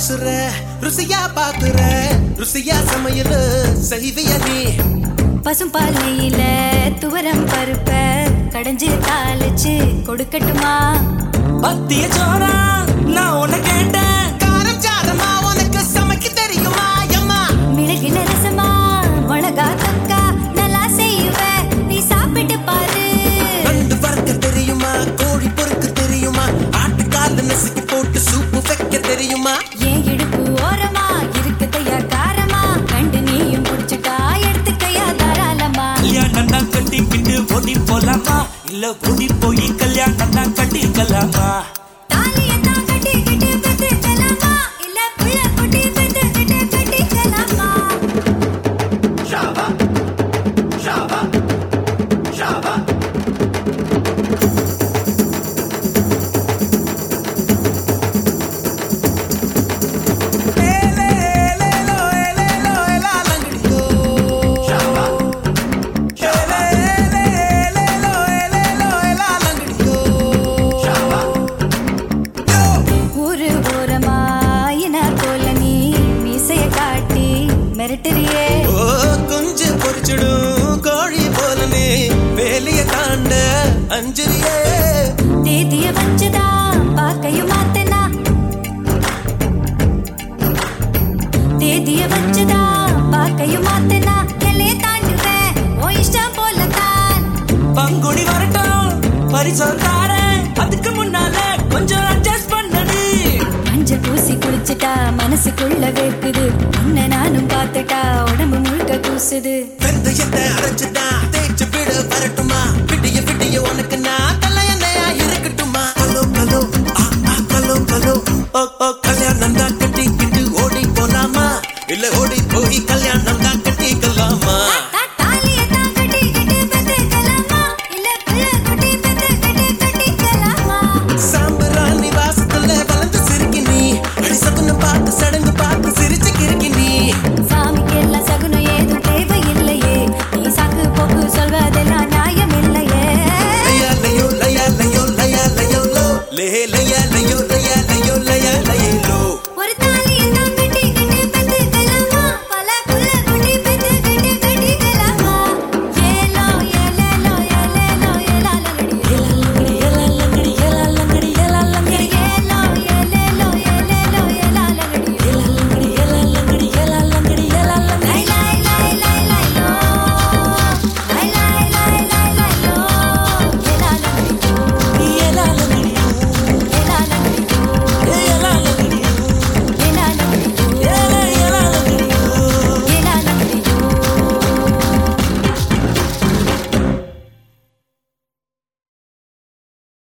பேசுற ருசியா பாக்குற ருசியா சமையல் செய்விய நீ பசும்பாலையில துவரம் பருப்ப கடைஞ்சு தாளிச்சு கொடுக்கட்டுமா பத்திய சோரா நான் உன்னை கேட்டேன் காரம் சாரமா உனக்கு சமைக்க தெரியுமா அம்மா மிளகில ரசமா மிளகா தொக்கா நல்லா செய்வ நீ சாப்பிட்டு பாரு நண்டு வறுக்க தெரியுமா கோழி பொறுக்க தெரியுமா ஆட்டுக்கால நசுக்கி போட்டு சூப்பு வைக்க தெரியுமா ஏன் இடுப்பு ஓரமா இருக்குதையா காரமா கண்டு நீயும் குடிச்சுட்டா எடுத்துக்கையா தாராளமா கல்யாணம் தான் கட்டிக்கிட்டு ஓடி போலாமா இல்ல ஓடி போய் கல்யாணம் தான் கட்டிக்கலாமா தாலியத்தான் கட்டிக்கிட்டு பெத்துக்கலாமா இல்ல புள்ள குட்டி பெத்துக்கிட்டு கட்டிக்கலாமா ஊரு ஓரமா இன போல நீ மீசைய காட்டி மிரட்டுறியே ஓ குஞ்சு பொரிச்சிடும் கோழி போலனே வேலைய தாண்ட அஞ்சலியே தேதிய வச்சுதா பாக்கையும் மாத்தனா தேதிய வச்சுதா பாக்கையும் மாத்தனா எல்லைய தாண்டுவேன் ஓ இஷ்டம் போலத்தான் பங்குனி வரட்டும் பரிசம் தாரேன் அதுக்கு முன்னால கொஞ்சம் அட்ஜஸ்ட் பண்ணடு மஞ்ச பூசி குளிச்சுட்டா மனசுக்குள்ள வேர்க்குது உன்னை நானும் பார்த்துட்டா உடம்பு முழுக்க கூசுது வெந்தயத்தை அரைச்சுட்டா தேய்ச்சு விட வரட்டுமா விடிய விடிய உனக்கு நான் தலையணையா இருக்கட்டுமா கலோ கலோ ஆ ஆ கலோ கலோ ஓ ஓ கல்யாணம் தான் கட்டிக்கிட்டு ஓடி போலாமா இல்ல ஓடி போய் கல்யாணம் தான் கட்டிக்கலாமா தா- தாலியத்தான் கட்டிக்கிட்டு பெத்துக்கலாமா? இல்ல புள்ள குட்டி பெத்துக்கிட்டு கட்டிக்கலாமா? சாம்பராணி வாசத்துல வளர்ந்து சிரிக்கி நீ அடி சகுனம் பார்த்து சடங்கு பார்த்து சிரிச்சு கிறுக்கி நீ சாமிக்கெல்லாம் சகுனம் ஏதும் தேவையில்லையே நீ சாக்கு போக்கு சொல்வதெல்லாம் நியாயம் இல்லையே லயா லயோ லயா லயோ லயா லயோ லோ லே லே